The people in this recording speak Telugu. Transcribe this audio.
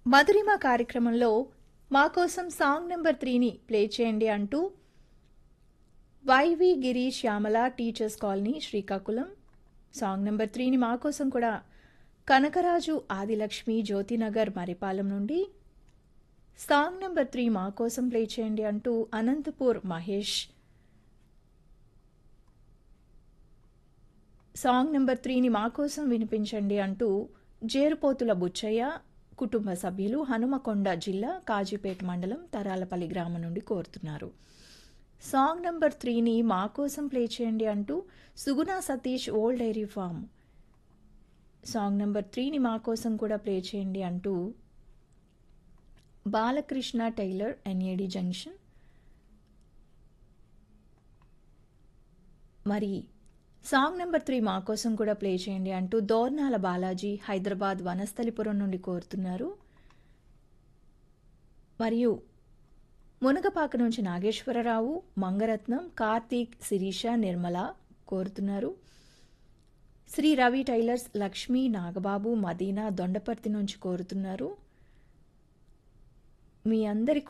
మధురిమ కార్యక్రమంలో మా కోసం సాంగ్ నెంబర్ త్రీని ప్లే చేయండి అంటూ YV Giri Shyamala teachers colony Srikakulam song number త్రీని మా కోసం కూడా కనకరాజు ఆదిలక్ష్మి జ్యోతినగర్ మరిపాలెం నుండి సాంగ్ నెంబర్ త్రీ మా కోసం ప్లే చేయండి అంటూ అనంతపూర్ మహేష్ సాంగ్ నెంబర్ త్రీని మా కోసం వినిపించండి అంటూ జేరుపోతుల బుచ్చయ్య కుటుంబ సభ్యులు హనుమకొండ జిల్లా కాజీపేట మండలం తరాలపల్లి గ్రామం నుండి కోరుతున్నారు సాంగ్ నెంబర్ త్రీని మా కోసం ప్లే చేయండి అంటూ Suguna Satish old dairy farm song number త్రీని మా కోసం కూడా ప్లే చేయండి అంటూ బాలకృష్ణ టైలర్ ఎన్ఏడి జంక్షన్ మరి సాంగ్ నెంబర్ త్రీ మా కోసం కూడా ప్లే చేయండి అంటూ దోర్నాల బాలాజీ హైదరాబాద్ వనస్థలిపురం నుండి కోరుతున్నారు మరియు మునగపాక నుంచి నాగేశ్వరరావు మంగరత్నం కార్తీక్ శిరీష నిర్మల కోరుతున్నారు శ్రీ రవి టైలర్స్ లక్ష్మీ నాగబాబు మదీనా దొండపర్తి నుంచి కోరుతున్నారు మీ అందరి